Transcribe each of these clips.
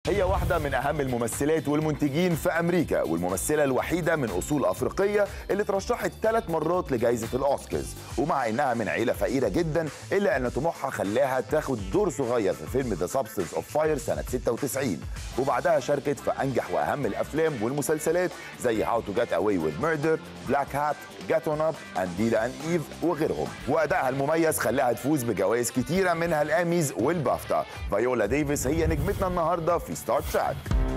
هي واحدة من أهم الممثلات والمنتجين في أمريكا والممثلة الوحيدة من أصول أفريقية اللي ترشحت ثلاث مرات لجائزة الأوسكارز ومع إنها من عيلة فقيرة جدا إلا أن طموحها خلاها تاخد دور صغير في فيلم ذا سبستنس أوف فاير سنة 96 وبعدها شاركت في أنجح وأهم الأفلام والمسلسلات زي هاو تو جيت أواي وذ ميردر بلاك هات جات اون اب انديلا اند ايف وغيرهم وادائها المميز خلاها تفوز بجوائز كتيره منها الاميز والبافتا فايولا ديفيس هي نجمتنا النهارده في ستار تراك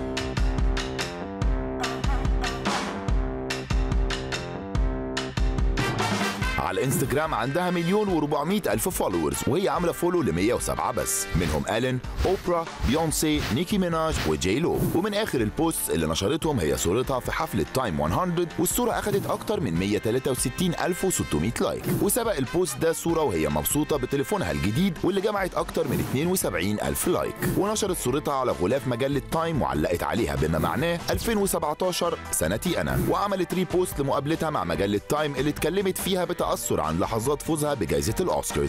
على الانستجرام عندها مليون و400 الف فولورز وهي عامله فولو ل 107 بس منهم الين اوبرا بيونسي نيكي ميناج وجي لو ومن اخر البوست اللي نشرتهم هي صورتها في حفله تايم 100 والصوره اخذت اكتر من 163600 لايك وسبق البوست ده صوره وهي مبسوطه بتليفونها الجديد واللي جمعت اكتر من 72 الف لايك ونشرت صورتها على غلاف مجله تايم وعلقت عليها بما معناه 2017 سنتي انا وعملت ريبوست لمقابلتها مع مجله تايم اللي اتكلمت فيها بتأثر عن لحظات فوزها بجائزة الأوسكارز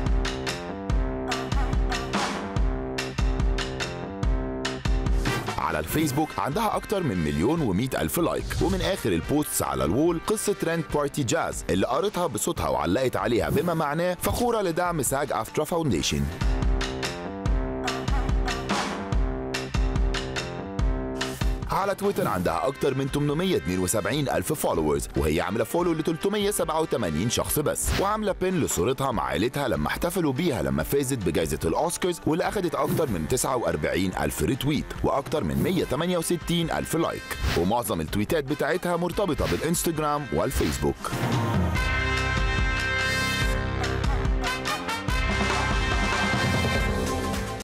على الفيسبوك عندها أكتر من مليون ومئة ألف لايك ومن آخر البوستس على الوول قصة ترند بارتي جاز اللي قرتها بصوتها وعلقت عليها بما معناه فخورة لدعم ساج أفترا فاونديشن على تويتر عندها أكتر من 872 ألف فولورز وهي عاملة فولو ل 387 شخص بس وعاملة بين لصورتها مع عيلتها لما احتفلوا بيها لما فازت بجائزة الأوسكارز واللي أخدت أكتر من 49 ألف ريتويت وأكتر من 168 ألف لايك ومعظم التويتات بتاعتها مرتبطة بالإنستجرام والفيسبوك